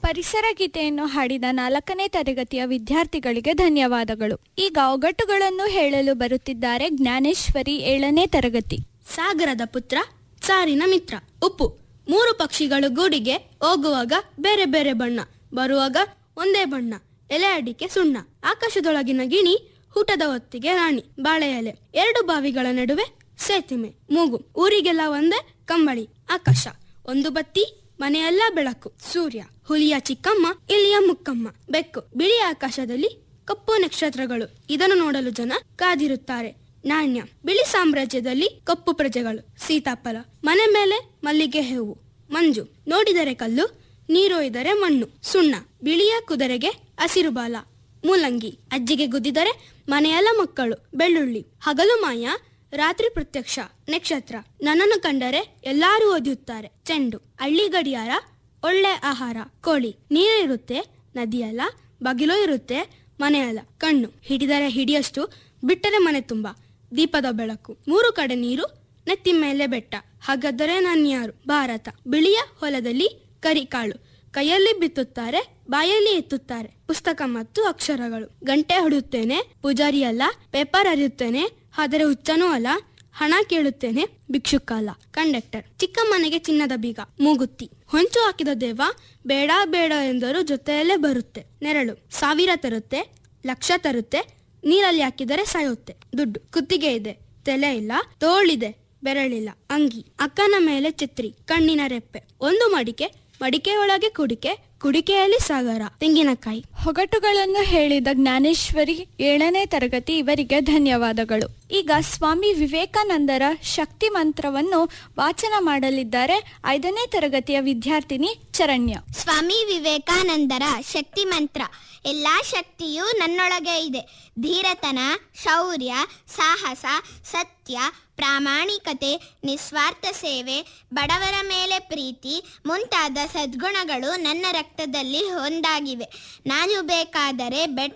ಪರಿಸರ ಗೀತೆಯನ್ನು ಹಾಡಿದ ನಾಲ್ಕನೇ ತರಗತಿಯ ವಿದ್ಯಾರ್ಥಿಗಳಿಗೆ ಧನ್ಯವಾದಗಳು ಈಗ ಒಗಟುಗಳನ್ನು ಹೇಳಲು ಬರುತ್ತಿದ್ದಾರೆ ಜ್ಞಾನೇಶ್ವರಿ ಏಳನೇ ತರಗತಿ ಸಾಗರದ ಪುತ್ರ ಸಾರಿನ ಮಿತ್ರ ಉಪ್ಪು ಮೂರು ಪಕ್ಷಿಗಳು ಗೂಡಿಗೆ ಹೋಗುವಾಗ ಬೇರೆ ಬೇರೆ ಬಣ್ಣ ಬರುವಾಗ ಒಂದೇ ಬಣ್ಣ ಎಲೆ ಅಡಿಕೆ ಸುಣ್ಣ ಆಕಾಶದೊಳಗಿನ ಗಿಣಿ ಊಟದ ಹೊತ್ತಿಗೆ ರಾಣಿ ಬಾಳೆ ಎಲೆ ಎರಡು ಬಾವಿಗಳ ನಡುವೆ ಸೇತುವೆ ಮೂಗು ಊರಿಗೆಲ್ಲ ಒಂದೇ ಕಂಬಳಿ ಆಕಾಶ ಒಂದು ಬತ್ತಿ ಮನೆಯೆಲ್ಲ ಬೆಳಕು ಸೂರ್ಯ ಹುಲಿಯ ಚಿಕ್ಕಮ್ಮ ಇಲ್ಲಿಯ ಮುಕ್ಕಮ್ಮ ಬೆಕ್ಕು ಬಿಳಿ ಆಕಾಶದಲ್ಲಿ ಕಪ್ಪು ನಕ್ಷತ್ರಗಳು ಇದನ್ನು ನೋಡಲು ಜನ ಕಾದಿರುತ್ತಾರೆ ನಾಣ್ಯ ಬಿಳಿ ಸಾಮ್ರಾಜ್ಯದಲ್ಲಿ ಕಪ್ಪು ಪ್ರಜೆಗಳು ಸೀತಾಫಲ ಮನೆ ಮೇಲೆ ಮಲ್ಲಿಗೆ ಹೂವು ಮಂಜು ನೋಡಿದರೆ ಕಲ್ಲು ನೀರೊಯ್ದರೆ ಮಣ್ಣು ಸುಣ್ಣ ಬಿಳಿಯ ಕುದುರೆಗೆ ಹಸಿರು ಬಾಲ ಮೂಲಂಗಿ ಅಜ್ಜಿಗೆ ಗುದ್ದಿದರೆ ಮನೆಯಲ್ಲ ಮಕ್ಕಳು ಬೆಳ್ಳುಳ್ಳಿ ಹಗಲು ಮಾಯ ರಾತ್ರಿ ಪ್ರತ್ಯಕ್ಷ ನಕ್ಷತ್ರ ನನ್ನನ್ನು ಕಂಡರೆ ಎಲ್ಲರೂ ಓದಿಯುತ್ತಾರೆ ಚೆಂಡು ಹಳ್ಳಿ ಗಡಿಯಾರ ಒಳ್ಳೆ ಆಹಾರ ಕೋಳಿ ನೀರಿರುತ್ತೆ ನದಿಯಲ್ಲ ಬಗಿಲು ಇರುತ್ತೆ ಮನೆಯಲ್ಲ ಕಣ್ಣು ಹಿಡಿದರೆ ಹಿಡಿಯಷ್ಟು ಬಿಟ್ಟರೆ ಮನೆ ತುಂಬ ದೀಪದ ಬೆಳಕು ಮೂರು ಕಡೆ ನೀರು ನೆತ್ತಿ ಮೇಲೆ ಬೆಟ್ಟ ಹಾಗಾದರೆ ನಾನು ಯಾರು ಭಾರತ ಬಿಳಿಯ ಹೊಲದಲ್ಲಿ ಕರಿಕಾಳು ಕೈಯಲ್ಲಿ ಬಿತ್ತುತ್ತಾರೆ ಬಾಯಲ್ಲಿ ಎತ್ತುತ್ತಾರೆ ಪುಸ್ತಕ ಮತ್ತು ಅಕ್ಷರಗಳು ಗಂಟೆ ಹೊಡುತ್ತೇನೆ ಪೂಜಾರಿ ಅಲ್ಲ ಪೇಪರ್ ಅರಿಯುತ್ತೇನೆ ಆದರೆ ಹುಚ್ಚನೂ ಅಲ್ಲ ಹಣ ಕೇಳುತ್ತೇನೆ ಭಿಕ್ಷುಕ ಅಲ್ಲ ಕಂಡಕ್ಟರ್ ಚಿಕ್ಕ ಮನೆಗೆ ಚಿನ್ನದ ಬೀಗ ಮೂಗುತ್ತಿ ಹೊಂಚು ಹಾಕಿದ ದೇವ ಬೇಡ ಬೇಡ ಎಂದರೂ ಜೊತೆಯಲ್ಲೇ ಬರುತ್ತೆ ನೆರಳು ಸಾವಿರ ತರುತ್ತೆ ಲಕ್ಷ ತರುತ್ತೆ ನೀರಲ್ಲಿ ಹಾಕಿದರೆ ಸಾಯುತ್ತೆ ದುಡ್ಡು ಕುತ್ತಿಗೆ ಇದೆ ತಲೆ ಇಲ್ಲ ತೋಳಿದೆ ಬೆರಳಿಲ್ಲ ಅಂಗಿ ಅಕ್ಕನ ಮೇಲೆ ಛತ್ರಿ ಕಣ್ಣಿನ ರೆಪ್ಪೆ ಒಂದು ಮಡಿಕೆ ಮಡಿಕೆ ಒಳಗೆ ಕುಡಿಕೆ ಕುಡಿಕೆಯಲ್ಲಿ ಸಾಗರ ತೆಂಗಿನಕಾಯಿ ಹೊಗಟುಗಳನ್ನು ಹೇಳಿದ ಜ್ಞಾನೇಶ್ವರಿ ಏಳನೇ ತರಗತಿ ಇವರಿಗೆ ಧನ್ಯವಾದಗಳು ಈಗ ಸ್ವಾಮಿ ವಿವೇಕಾನಂದರ ಶಕ್ತಿ ಮಂತ್ರವನ್ನು ವಾಚನ ಮಾಡಲಿದ್ದಾರೆ ಐದನೇ ತರಗತಿಯ ವಿದ್ಯಾರ್ಥಿನಿ ಚರಣ್ಯ ಸ್ವಾಮಿ ವಿವೇಕಾನಂದರ ಶಕ್ತಿ ಮಂತ್ರ ಎಲ್ಲಾ ಶಕ್ತಿಯೂ ನನ್ನೊಳಗೆ ಇದೆ ಧೀರತನ ಶೌರ್ಯ ಸಾಹಸ ಸತ್ಯ ಪ್ರಾಮಾಣಿಕತೆ ನಿಸ್ವಾರ್ಥ ಸೇವೆ ಬಡವರ ಮೇಲೆ ಪ್ರೀತಿ ಮುಂತಾದ ಸದ್ಗುಣಗಳು ನನ್ನ ರಕ್ತದಲ್ಲಿ ಒಂದಾಗಿವೆ ನಾನು ಬೇಕಾದರೆ ಬೆಟ್ಟ